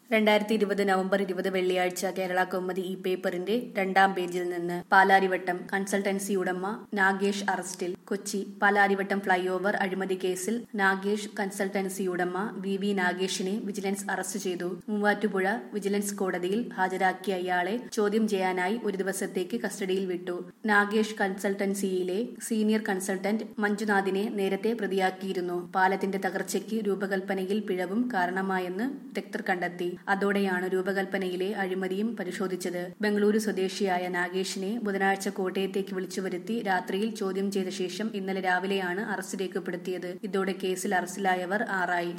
രണ്ടായിരത്തി ഇരുപത് നവംബർ ഇരുപത് വെള്ളിയാഴ്ച കേരള കൗമുദി ഈ പേപ്പറിന്റെ രണ്ടാം പേജിൽ നിന്ന് പാലാരിവട്ടം കൺസൾട്ടൻസി ഉടമ നാഗേഷ് അറസ്റ്റിൽ കൊച്ചി പാലാരിവട്ടം ഫ്ളൈ ഓവർ അഴിമതി കേസിൽ നാഗേഷ് കൺസൾട്ടൻസി ഉടമ വി വി നാഗേഷിനെ വിജിലൻസ് അറസ്റ്റ് ചെയ്തു മൂവാറ്റുപുഴ വിജിലൻസ് കോടതിയിൽ ഹാജരാക്കിയ ഇയാളെ ചോദ്യം ചെയ്യാനായി ഒരു ദിവസത്തേക്ക് കസ്റ്റഡിയിൽ വിട്ടു നാഗേഷ് കൺസൾട്ടൻസിയിലെ സീനിയർ കൺസൾട്ടന്റ് മഞ്ജുനാഥിനെ നേരത്തെ പ്രതിയാക്കിയിരുന്നു പാലത്തിന്റെ തകർച്ചയ്ക്ക് രൂപകൽപ്പനയിൽ പിഴവും കാരണമായെന്ന് വിദഗ്ധർ കണ്ടെത്തി അതോടെയാണ് രൂപകൽപ്പനയിലെ അഴിമതിയും പരിശോധിച്ചത് ബംഗളൂരു സ്വദേശിയായ നാഗേഷിനെ ബുധനാഴ്ച കോട്ടയത്തേക്ക് വിളിച്ചു വരുത്തി രാത്രിയിൽ ചോദ്യം ചെയ്ത ശേഷം ഇന്നലെ രാവിലെയാണ് അറസ്റ്റ് രേഖപ്പെടുത്തിയത് ഇതോടെ കേസിൽ അറസ്റ്റിലായവർ ആറായി